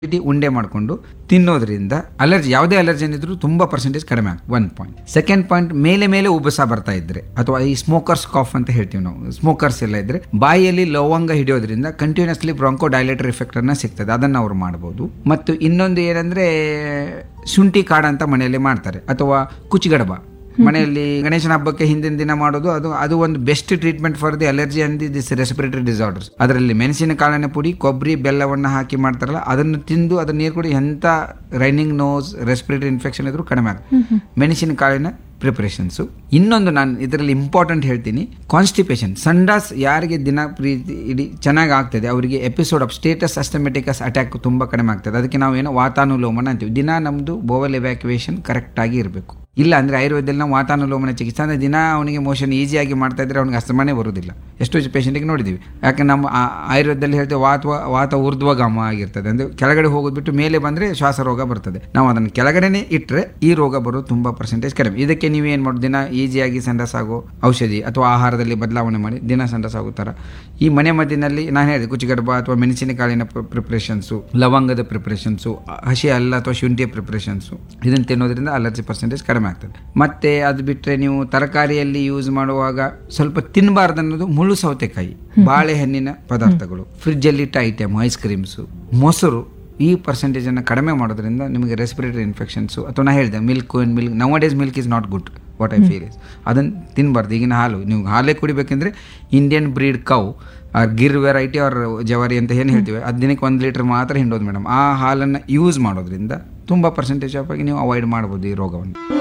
ರೀತಿ ಉಂಡೆ ಮಾಡಿಕೊಂಡು ತಿನ್ನೋದ್ರಿಂದ ಅಲರ್ಜಿ ಯಾವುದೇ ಅಲರ್ಜಿ ಇದ್ರೂ ತುಂಬ ಪರ್ಸೆಂಟೇಜ್ ಕಡಿಮೆ ಆಗುತ್ತೆ ಒನ್ ಪಾಯಿಂಟ್ ಸೆಕೆಂಡ್ ಪಾಯಿಂಟ್ ಮೇಲೆ ಮೇಲೆ ಉಬ್ಬಸ ಬರ್ತಾ ಇದ್ರೆ ಅಥವಾ ಈ ಸ್ಮೋಕರ್ಸ್ ಕಾಫ್ ಅಂತ ಹೇಳ್ತೀವಿ ನಾವು ಸ್ಮೋಕರ್ಸ್ ಎಲ್ಲ ಇದ್ರೆ ಬಾಯಿಯಲ್ಲಿ ಲವಂಗ ಹಿಡಿಯೋದ್ರಿಂದ ಕಂಟಿನ್ಯೂಸ್ಲಿ ಬ್ರಾಂಕೋ ಡೈಲೇಟರ್ ಎಫೆಕ್ಟ್ ಅನ್ನ ಸಿಗ್ತದೆ ಅದನ್ನ ಅವ್ರು ಮಾಡ್ಬೋದು ಮತ್ತು ಇನ್ನೊಂದು ಏನಂದ್ರೆ ಶುಂಠಿ ಕಾಡ ಅಂತ ಮನೆಯಲ್ಲಿ ಮಾಡ್ತಾರೆ ಅಥವಾ ಕುಚಿಗಡಬ ಮನೆಯಲ್ಲಿ ಗಣೇಶನ ಹಬ್ಬಕ್ಕೆ ಹಿಂದಿನ ದಿನ ಮಾಡೋದು ಅದು ಅದು ಒಂದು best treatment for the allergy and this respiratory disorders ಅದರಲ್ಲಿ ಮೆಣಸಿನ ಕಾಳಿನ ಪುಡಿ ಕೊಬ್ಬರಿ ಬೆಲ್ಲವನ್ನು ಹಾಕಿ ಮಾಡ್ತಾರಲ್ಲ ಅದನ್ನು ತಿಂದು ಅದನ್ನ ನೀರು ಕುಡಿ ಎಂಥ ರೈನಿಂಗ್ ನೋಸ್ ರೆಸ್ಪಿರೇಟರಿ ಇನ್ಫೆಕ್ಷನ್ ಇದ್ರೂ ಕಡಿಮೆ ಆಗುತ್ತೆ ಮೆಣಸಿನ ಕಾಳಿನ ಪ್ರಿಪರೇಷನ್ಸು ಇನ್ನೊಂದು ನಾನು ಇದರಲ್ಲಿ ಇಂಪಾರ್ಟೆಂಟ್ ಹೇಳ್ತೀನಿ ಕಾನ್ಸ್ಟಿಪೇಷನ್ ಸಂಡಾಸ್ ಯಾರಿಗೆ ದಿನ ಪ್ರೀತಿ ಇಡೀ ಚೆನ್ನಾಗಿ ಆಗ್ತದೆ ಅವರಿಗೆ episode of status asthmaticus attack ತುಂಬ ಕಡಿಮೆ ಆಗ್ತದೆ ಅದಕ್ಕೆ ನಾವು ಏನೋ ವಾತಾನುಲೋಮನ ಅಂತೀವಿ ದಿನ ನಮ್ಮದು ಬೋವಲ್ ಎವ್ಯಾಕ್ಯುವೇಷನ್ ಕರೆಕ್ಟಾಗಿ ಇರಬೇಕು ಇಲ್ಲ ಅಂದರೆ ಆಯುರ್ವೇದದಲ್ಲಿ ನಾವು ವಾತಾನುಲೋಮನ ಚಿಕಿತ್ಸೆ ಅಂದರೆ ದಿನ ಅವನಿಗೆ ಮೋಷನ್ ಈಸಿಯಾಗಿ ಮಾಡ್ತಾ ಇದ್ರೆ ಅವ್ನಿಗೆ ಅಸ್ತಮಾನೇ ಬರೋದಿಲ್ಲ ಎಷ್ಟೋ ಪೇಷಂಟಿಗೆ ನೋಡಿದ್ದೀವಿ ಯಾಕೆ ನಮ್ಮ ಆ- ಆಯುರ್ವೇದದಲ್ಲಿ ಹೇಳ್ತೇವೆ ವಾತ ವಾತ ಊರ್ಧ್ವಗಾಮ ಆಗಿರ್ತದೆ ಅಂದರೆ ಕೆಳಗಡೆ ಹೋಗೋದ್ಬಿಟ್ಟು ಮೇಲೆ ಬಂದರೆ ಶ್ವಾಸ ರೋಗ ಬರ್ತದೆ ನಾವು ಅದನ್ನು ಕೆಳಗಡೆನೇ ಇಟ್ಟರೆ ಈ ರೋಗ ಬರೋದು ತುಂಬ ಪರ್ಸೆಂಟೇಜ್ ಕಡಿಮೆ ಇದಕ್ಕೆ ನೀವೇನು ಮಾಡೋದು ದಿನ ಈಸಿಯಾಗಿ ಸಂಡಸ್ ಆಗೋ ಔಷಧಿ ಅಥವಾ ಆಹಾರದಲ್ಲಿ ಬದಲಾವಣೆ ಮಾಡಿ ದಿನ ಸಂಡಸ್ ಆಗೋ ಥರ ಈ ಮನೆ ಮದ್ದಿನಲ್ಲಿ ನಾನು ಹೇಳಿದೆ ಕುಚಿಗಡ್ಬ ಅಥವಾ ಮೆಣಸಿನಕಾಳಿನ ಪ್ರಿಪ್ರೇಷನ್ಸು ಲವಂಗದ ಪ್ರಿಪ್ರೇಷನ್ಸು ಹಸಿ ಅಲ್ಲ ಅಥವಾ ಶುಂಠಿಯ ಪ್ರಿಪ್ರೇಷನ್ಸು ಇದನ್ನು ತಿನ್ನೋದ್ರಿಂದ ಅಲರ್ಜಿ ಪರ್ಸೆಂಟೇಜ್ ಕಡಿಮೆ ಆಗ್ತದೆ ಮತ್ತೆ ಅದು ಬಿಟ್ಟರೆ ನೀವು ತರಕಾರಿಯಲ್ಲಿ ಯೂಸ್ ಮಾಡುವಾಗ ಸ್ವಲ್ಪ ತಿನ್ನಬಾರ್ದು ಅನ್ನೋದು ಮುಳ್ಳು ಸೌತೆಕಾಯಿ ಬಾಳೆಹಣ್ಣಿನ ಪದಾರ್ಥಗಳು ಫ್ರಿಜ್ಜಲ್ಲಿ ಇಟ್ಟ ಐಟಮ್ ಐಸ್ ಕ್ರೀಮ್ಸು ಮೊಸರು ಈ ಪರ್ಸೆಂಟೇಜನ್ನು ಕಡಿಮೆ ಮಾಡೋದ್ರಿಂದ ನಿಮಗೆ ರೆಸ್ಪಿರೇಟರಿ ಇನ್ಫೆಕ್ಷನ್ಸು ಅಥವಾ ನಾ ಹೇಳಿದೆ milk and milk nowadays milk is not good what I feel is ಅದನ್ನು ತಿನ್ನಬಾರ್ದು ಈಗಿನ ಹಾಲು ನೀವು ಹಾಲೇ ಕುಡಿಬೇಕೆಂದ್ರೆ Indian breed cow or Gir variety or ಜವಾರಿ ಅಂತ ಏನು ಹೇಳ್ತೀವಿ ಅದು ದಿನಕ್ಕೆ ಒಂದು ಲೀಟರ್ ಮಾತ್ರ ಹಿಂಡೋದು ಮೇಡಮ್ ಆ ಹಾಲನ್ನು ಯೂಸ್ ಮಾಡೋದ್ರಿಂದ ತುಂಬ ಪರ್ಸೆಂಟೇಜ್ ಆಫ್ ಆಗಿ ನೀವು ಅವಾಯ್ಡ್ ಮಾಡ್ಬೋದು ಈ ರೋಗವನ್ನು